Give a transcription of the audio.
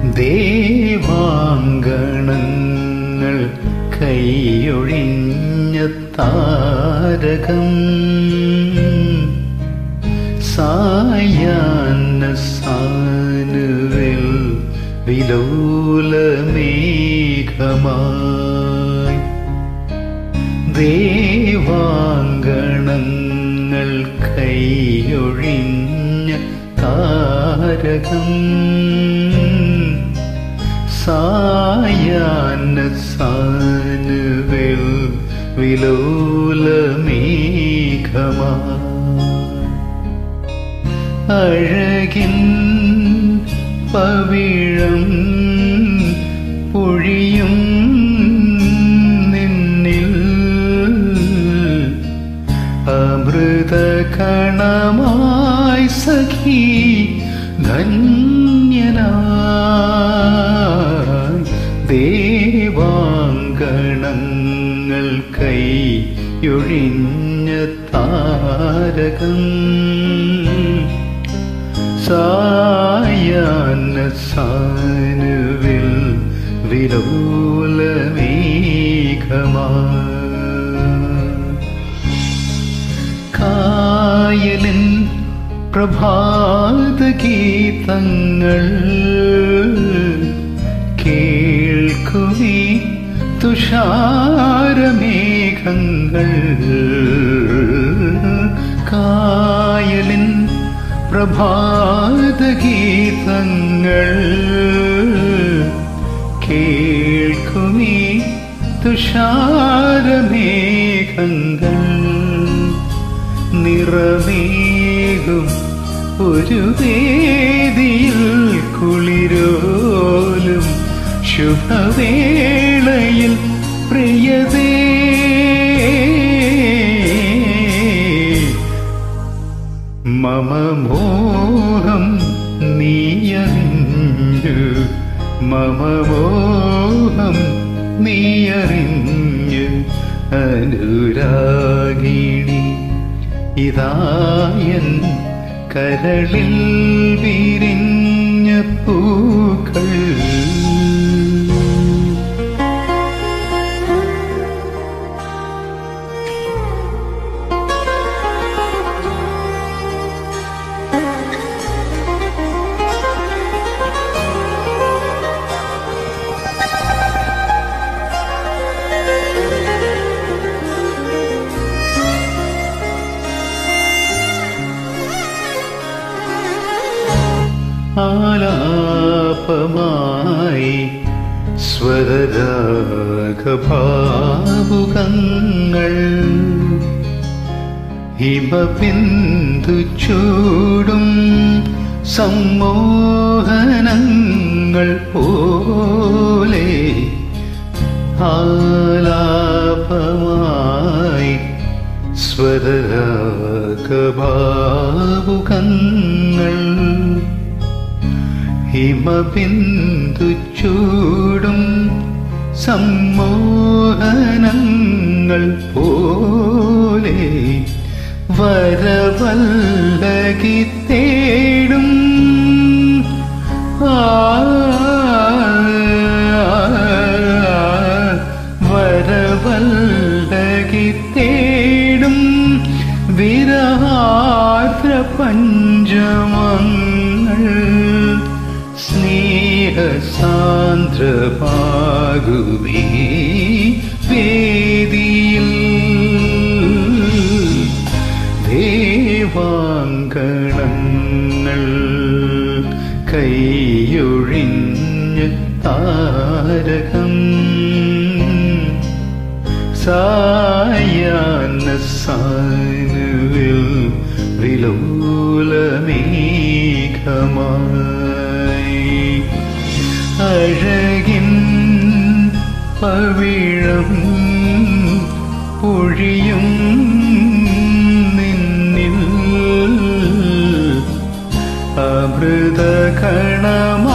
ദേവാങ്കണങ്ങൾ കൈയൊഴിഞ്ഞ താരകം സായാഹ്ന സാനുവിൽ വിലോലമേഘമായി ദേവാങ്കണങ്ങൾ കൈയൊഴിഞ്ഞ താരകം സായാഹ്ന സാനുവിൽ വിലോലമേഘമായി അഴകിൻ പവിഴം പൊഴിയും നിന്നിൽ അമൃതകണമായി സഖി ധന്യനായി ദേവാങ്കണങ്ങൾ കൈയൊഴിഞ്ഞ താരകം സായാഹ്ന സാനുവിൽ വിലോലമേഘമായി കായലിൻ പ്രഭാത ഗീതങ്ങൾ കേൾക്കുമീ തുഷാരമേഘങ്ങൾ കായലിൻ പ്രഭാത ഗീതങ്ങൾ കേൾക്കുമീ തുഷാരമേഘങ്ങൾ നിറമേകും ഒരു വേദിയിൽ കുളിരോലും ശുഭവേളയിൽ പ്രിയതേ മമ മോഹം നീയറിഞ്ഞു മമ മോഹം നീയറിഞ്ഞു അനുരാഗിണി ഇതായൻ കരളിൽ വിരിഞ്ഞ പൂക്കൾ ആലാപമായി സ്വരരാഗഭാവുകങ്ങൾ ഹിമബിന്ദു ചൂടും സമ്മോഹനങ്ങൾ പോലെ ആലാപമായി സ്വരരാഗഭാവുകങ്ങൾ ഹിമബിന്ദു ചൂടും സമ്മോഹനങ്ങൾ പോലെ വരവല്ലകി തേടും ആ വരവല്ലകി തേടും വിരഹാദ്ര പഞ്ചമങ്ങൾ സ്നേഹസാന്ദ്രമാകുമീ വേദിയിൽ ദേവാങ്കണങ്ങൾ കൈയൊഴിഞ്ഞ താരകം സായാഹ്ന സാനുവിൽ വിലോലമേഘമായി അഴകിൻ പവിഴം പൊഴിയും നിന്നിൽ അമൃതകണമ